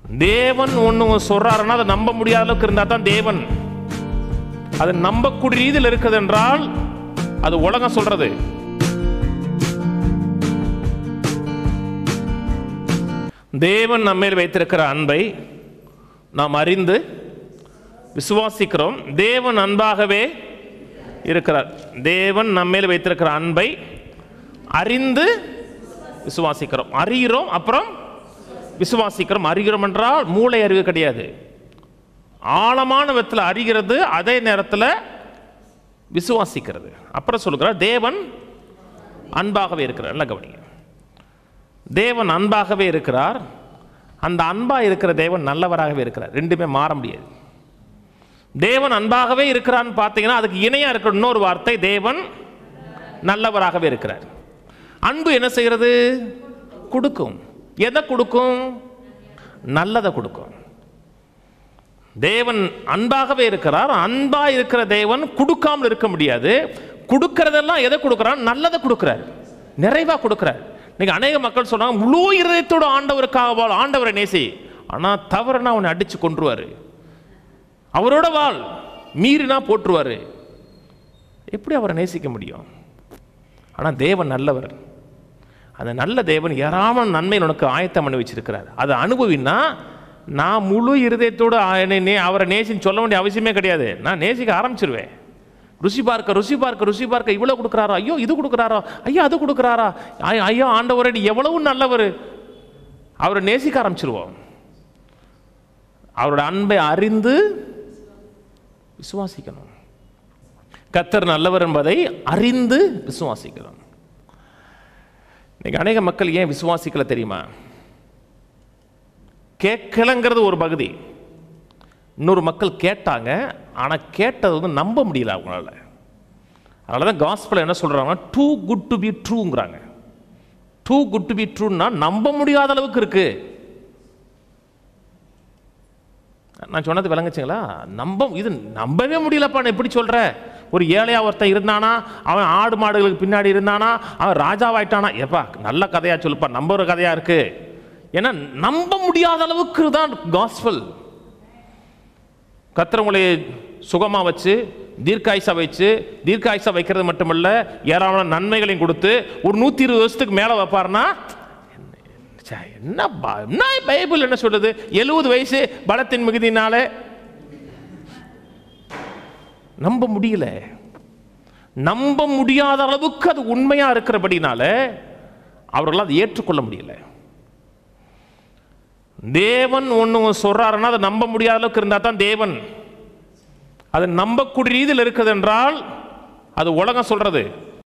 தேவன் ஒன்று சொல்றாருன்னா அதை நம்ப முடியாத அளவுக்கு இருந்தால் தான் தேவன் அது நம்பக்கூடிய ரீதியில் இருக்குது என்றால் அது உலகம் சொல்றது தேவன் நம்மேல் வைத்திருக்கிற அன்பை நாம் அறிந்து விசுவாசிக்கிறோம் தேவன் அன்பாகவே இருக்கிறார் தேவன் நம்மேல் வைத்திருக்கிற அன்பை அறிந்து விசுவாசிக்கிறோம் அறிகிறோம் அப்புறம் விசுவாசிக்கிறோம் அறிகிறோம் என்றால் மூளை அறிவு கிடையாது ஆழமான விதத்தில் அறிகிறது அதே நேரத்தில் விசுவாசிக்கிறது அப்புறம் சொல்லுகிறார் தேவன் அன்பாகவே இருக்கிறார் நல்லா கவனிங்க தேவன் அன்பாகவே இருக்கிறார் அந்த அன்பாக இருக்கிற தேவன் நல்லவராகவே இருக்கிறார் ரெண்டுமே மாற முடியாது தேவன் அன்பாகவே இருக்கிறான்னு பார்த்தீங்கன்னா அதுக்கு இணையாக இருக்கிற இன்னொரு வார்த்தை தேவன் நல்லவராகவே இருக்கிறார் அன்பு என்ன செய்கிறது கொடுக்கும் எதை கொடுக்கும் நல்லதை கொடுக்கும் தேவன் அன்பாகவே இருக்கிறார் அன்பா இருக்கிற தேவன் கொடுக்காமல் இருக்க முடியாது கொடுக்கறதெல்லாம் எதை கொடுக்குறான் நல்லதை கொடுக்குறாரு நிறைவா கொடுக்குறாரு இன்னைக்கு அநேக மக்கள் சொன்னாங்க முழு இருதயத்தோட ஆண்டவருக்காக வாழ் ஆண்டவரை நேசி ஆனால் தவறுனா அவனை அடிச்சு கொன்றுவாரு அவரோட வாழ் மீறினா போட்டுருவாரு எப்படி அவரை நேசிக்க முடியும் ஆனால் தேவன் நல்லவர் அந்த நல்ல தேவன் ஏராளமான நன்மை உனக்கு ஆயத்தம் பண்ணி வச்சிருக்கிறார் அதை அனுபவினா நான் முழு இருதயத்தோடு ஆ- என்னை நே- அவரை நேசின்னு சொல்ல வேண்டிய அவசியமே கிடையாது நான் நேசிக்க ஆரம்பிச்சிருவேன் ருசி பார்க்க ருசி பார்க்க ருசி பார்க்க இவ்வளோ கொடுக்குறாரா ஐயோ இது கொடுக்குறாரா ஐயோ அது கொடுக்குறாரா ஐ- ஐயோ ஆண்டவரே நீ எவ்வளவு நல்லவர் அவரை நேசிக்க ஆரம்பிச்சிருவோம் அவரோட அன்பை அறிந்து விசுவாசிக்கணும் கத்தர் நல்லவர் என்பதை அறிந்து விசுவாசிக்கணும் இன்னைக்கு அநேக மக்கள் ஏன் விசுவாசிக்கல தெரியுமா கேட்கலங்கிறது ஒரு பகுதி இன்னொரு மக்கள் கேட்டாங்க ஆனால் கேட்டது வந்து நம்ப முடியல அவங்களால அதனால தான் காஸ்பிள் என்ன சொல்கிறாங்கன்னா டூ குட் டு பி ட்ரூங்கிறாங்க டூ குட் டு பி ட்ரூன்னா நம்ப முடியாத அளவுக்கு இருக்கு நான் சொன்னது விளங்குச்சுங்களா நம்ப இது நம்பவே முடியலப்பா நான் எப்படி சொல்ற ஒரு ஏழையா ஒருத்தன் இருந்தானா அவன் ஆடு மாடுகளுக்கு பின்னாடி இருந்தானா அவன் ராஜாவாயிட்டானா ஏப்பா நல்ல கதையா சொல்லுப்பா நம்புற கதையா இருக்கு ஏன்னா நம்ப முடியாத அளவுக்கு தான் காஸ்பல் கத்திரவங்களை சுகமாக வச்சு தீர்க்காயுசா வச்சு தீர்க்காயுசா வைக்கிறது மட்டுமல்ல ஏராளமான நன்மைகளையும் கொடுத்து ஒரு நூற்றி இருபது வருஷத்துக்கு மேலே வைப்பாருன்னா ச்சே, என்ன ப- என்ன பைபிள் என்ன சொல்லுது எழுபது வயசு பலத்தின் மிகுதினால நம்ப முடியல நம்ப முடியாத அளவுக்கு அது உண்மையா இருக்கிறபடினால அவர்களால் அதை ஏற்றுக்கொள்ள முடியல தேவன் ஒன்று சொல்றாருன்னா அதை நம்ப முடியாத அளவுக்கு இருந்தால் தான் தேவன் அது நம்பக்கூடிய ரீதியில் இருக்குது என்றால் அது உலகம் சொல்றது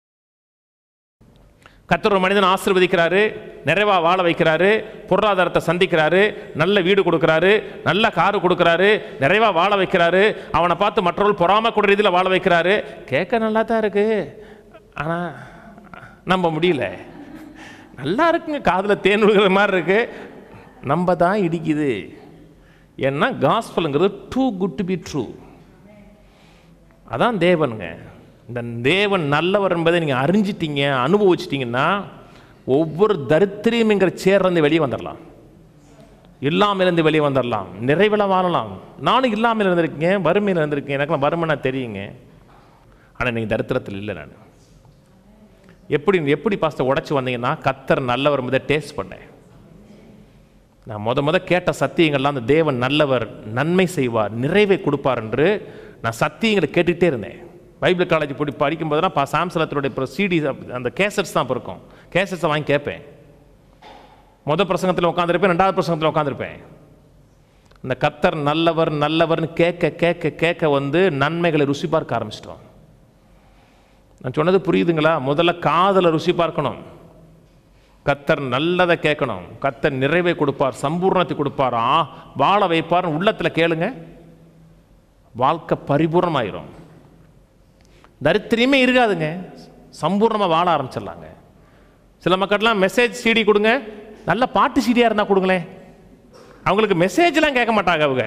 கர்த்தர் ஒரு மனிதன் ஆசீர்வதிக்கிறாரு நிறைவா வாழ வைக்கிறாரு பொருளாதாரத்தை சந்திக்கிறாரு நல்ல வீடு கொடுக்குறாரு நல்ல காரு கொடுக்குறாரு நிறைவா வாழ வைக்கிறாரு அவனை பார்த்து மற்றவர்கள் பொறாமக்கூட ரீதியில் வாழ வைக்கிறாரு கேட்க நல்லா தான் இருக்கு ஆனால் நம்ப முடியல நல்லா இருக்குங்க காதில் தேன் விழுகிற மாதிரி இருக்கு நம்ம தான் இடிக்குது ஏன்னா காஸ்பலுங்கிறது too good to be true அதான் தேவனுங்க இந்த தேவன் நல்லவர் என்பதை நீங்கள் அறிஞ்சிட்டீங்க அனுபவிச்சிட்டிங்கன்னா ஒவ்வொரு தரித்திரியம்ங்கிற சேர்ந்து வெளியே வந்துடலாம் இல்லாமலேருந்து வெளியே வந்துடலாம் நிறைவில் வாழலாம் நானும் இல்லாமல் இருந்திருக்கேன் வறுமையில் இருந்திருக்கேன் எனக்குலாம் வறுமைனா தெரியுங்க ஆனால் நீங்கள் தரித்திரத்தில் இல்லை நான் எப்படி எப்படி பாஸ்டர் உடைச்சி வந்தீங்கன்னா கத்தர் நல்லவர் என்பதை டேஸ்ட் பண்ணேன் நான் முத முத கேட்ட சத்தியங்கள்லாம் அந்த தேவன் நல்லவர் நன்மை செய்வார் நிறைவை கொடுப்பார் என்று நான் சத்தியங்களை கேட்டுக்கிட்டே இருந்தேன் பைபிள் காலேஜ் போய் படிக்கும்போதெல்லாம் பா சாம்சலத்தினுடைய இப்போ சிடி அந்த கேசட்ஸ் தான் இப்போ இருக்கும் கேசட்ஸை வாங்கி கேட்பேன் முத பிரசங்கத்தில் உட்காந்துருப்பேன் ரெண்டாவது பிரசங்கத்தில் உட்காந்துருப்பேன் இந்த கத்தர் நல்லவர் நல்லவர்னு கேட்க கேட்க கேட்க வந்து நன்மைகளை ருசி பார்க்க ஆரம்பிச்சிட்டோம் நான் சொன்னது புரியுதுங்களா முதல்ல காதில் ருசி பார்க்கணும் கத்தர் நல்லதை கேட்கணும் கத்தர் நிறைவை கொடுப்பார் சம்பூர்ணத்தை கொடுப்பார் ஆ வாழ வைப்பார் உள்ளத்தில் கேளுங்க வாழ்க்கை பரிபூர்ணமாயிரும் தரித்திரியமே இருக்காதுங்க சம்பூர்ணமாக வாழ ஆரம்பிச்சிடலாங்க சில மக்கள்லாம் மெசேஜ் சிடி கொடுங்க நல்ல பாட்டு சிடியாக இருந்தால் கொடுங்களேன் அவங்களுக்கு மெசேஜ்லாம் கேட்க மாட்டாங்க அவங்க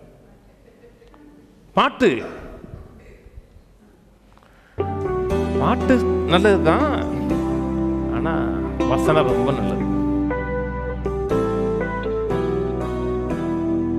பாட்டு பாட்டு நல்லது தான் ஆனால் வசனம் ரொம்ப நல்லது